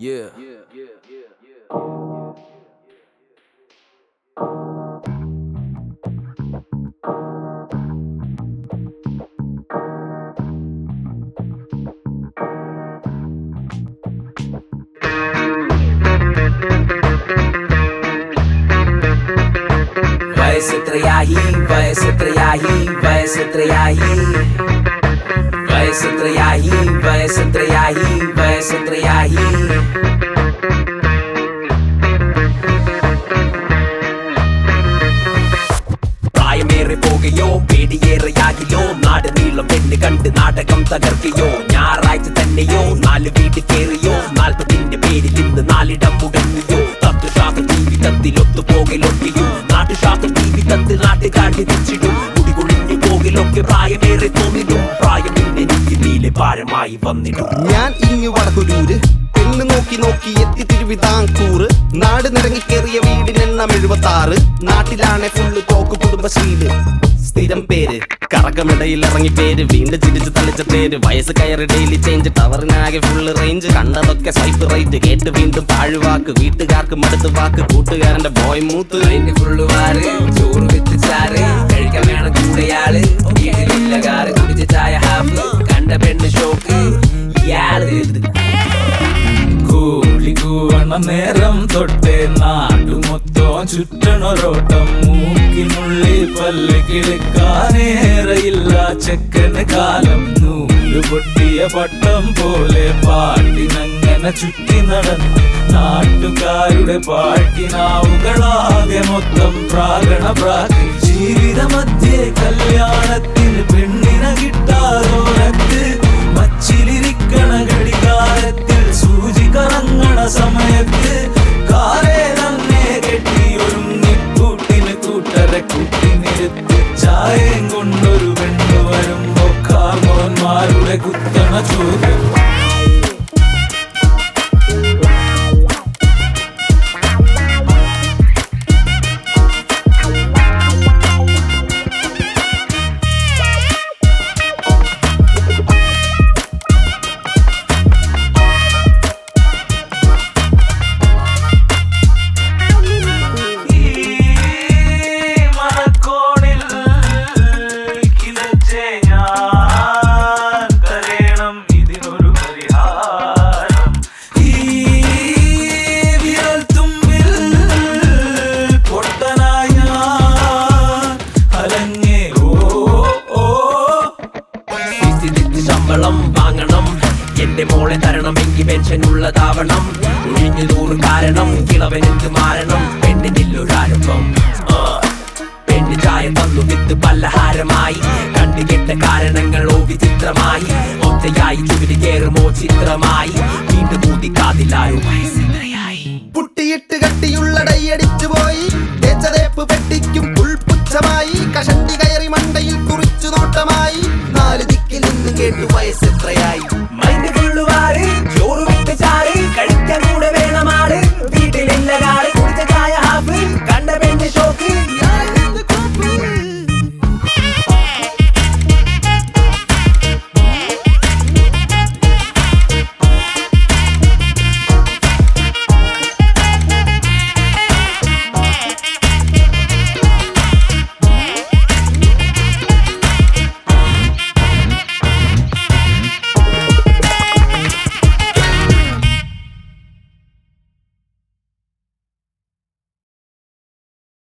Yeah. വയസ്സെത്രയായി വയസ്സെത്രയായി വയസ്സെത്രയായി വയസ്സെത്രയായി വയസ്സെത്രയായി വയസ്സെത്രയായി പ്രായമേറെ പോകുകയോ പേടിയേറെയാകിയോ നാട് നീളം പെണ്ണ് കണ്ട് നാടകം തകർക്കുകയോ ഞായറാഴ്ച തന്നെയോ നാല് വീട് കേറിയോ നാൽപ്പതിന്റെ പേരിൽ ഇന്ന് നാലിടം മുടങ്ങിയോ തത്വശാസ്ത്ര ജീവിതത്തിൽ ഒത്തുപോകലൊക്കെയോ നാട്ടുശാസ്ത്ര ജീവിതത്തിൽ നാട്ടുകാർ തിരിച്ചിടും മുടികൊഴിഞ്ഞു പോകലൊക്കെ പ്രായമേറെ തോന്നിടും പ്രായം എനിക്ക് നീലെ ഭാരമായി വന്നിടും ഞാൻ ഇങ്ങു വടകുരൂര് പെണ്ണ് നോക്കി നോക്കി എത്തി തിരുവിതാംകൂറ് നാട് നിറങ്ങിക്കേറിയ വീടിനെണ്ണം എഴുപത്തി ആറ് നാട്ടിലാണെ ഫുള്ള് തോക്ക് കുടുംബശ്രീയില് സ്ഥിരം പേര് കറക്കമിടയിൽ ഇറങ്ങി പേര് വീണ്ടും ചിരിച്ച് തളിച്ച പേര് വയസ്സ് കയറി ഡെയിലി ചേഞ്ച് ടവറിനാകെ ഫുള്ള് റേഞ്ച് കണ്ടതൊക്കെ സ്വൈപ്പ് റൈറ്റ് കേട്ട് വീണ്ടും പാഴുവാക്ക് വീട്ടുകാർക്ക് മടുത്ത് വാക്ക് കൂട്ടുകാരന്റെ ബോയ് മൂത്ത് അതിന്റെ ഫുള്ള് വാറ് ചോറ് വെച്ച് ചാറ് കഴിക്കാൻ വേണം കൂടെയാള് വീട്ടിലില്ല കാറ് കുടിച്ച ചായ ഹാഫ് കണ്ട പെണ്ണ് ഷോക്ക് ഇയാള് കൂടി കൂവണ നേരം തൊട്ടേ നാട്ടുമൊത്തം ചുറ്റണൊരോട്ടം മൂക്കിനുള്ളിൽ പല്ല് കിളിക്കാനേറയില്ല ചെക്കന് കാലം നൂല് പൊട്ടിയ പട്ടം പോലെ പാട്ടിനങ്ങനെ ചുറ്റി നടന്ന് നാട്ടുകാരുടെ പാട്ടിനാവുകളാകെ മൊത്തം പ്രാകണ പ്രാകി ജീവിത മധ്യേ കല്യാണത്തിന് പെണ്ണിനെ കിട്ടാതോരത്ത് മച്ചിലിരിക്കണ ഘടികാരത്തിൽ സൂചി കറങ്ങണ സമയത്ത് കാലേ തന്നെ കെട്ടിയൊരുങ്ങി കൂട്ടിന് കൂട്ടരെ കൂട്ടി നിരുത്തി ചായയും കൊണ്ടൊരു പെണ്ണു വരുമ്പോ കാർമോന്മാരുടെ കുത്തണ ചോദ്യം ഈ മണക്കോണിൽ കിതച്ചേ ഞാൻ തരേണം ഇതിനൊരു പരിഹാരം ഈ വിരൽത്തുമ്പിൽ പൊട്ടനായ ഞാൻ അലങ്ങേ ഓ ഓ സ്ഥിതിക്ക് ശമ്പളം വാങ്ങണം എന്റെ മോളെ തരണമെങ്കിൽ പെൻഷൻ ഉള്ളതാവണം ഒഴിഞ്ഞു നൂറ് കാരണം കിളവനെന്ത് മാറണം പെണ്ണിനില്ലൊരാരംഭം ആ. പെണ്ണ് ചായ തന്നു വിത്ത് പലഹാരമായി കണ്ടുകെട്ട കാരണങ്ങളോ വിചിത്രമായി ഒറ്റയായി ചുവരി കയറുമോ ചിത്രമായി വീണ്ടും കൂതി കാതിലായോ വയസ്സെത്രയായി പുട്ടിയിട്ട് കട്ടിയുള്ള ഡൈയടിച്ചു പോയി തേച്ചതേപ്പ് പെട്ടിക്കും പുൽപുച്ഛമായി കഷണ്ടി കയറി മണ്ടയിൽ കുറിച്ചു നോട്ടമായി നാല് ദിക്കിൽ നിന്ന് കേട്ടു വയസ്സെത്രയായി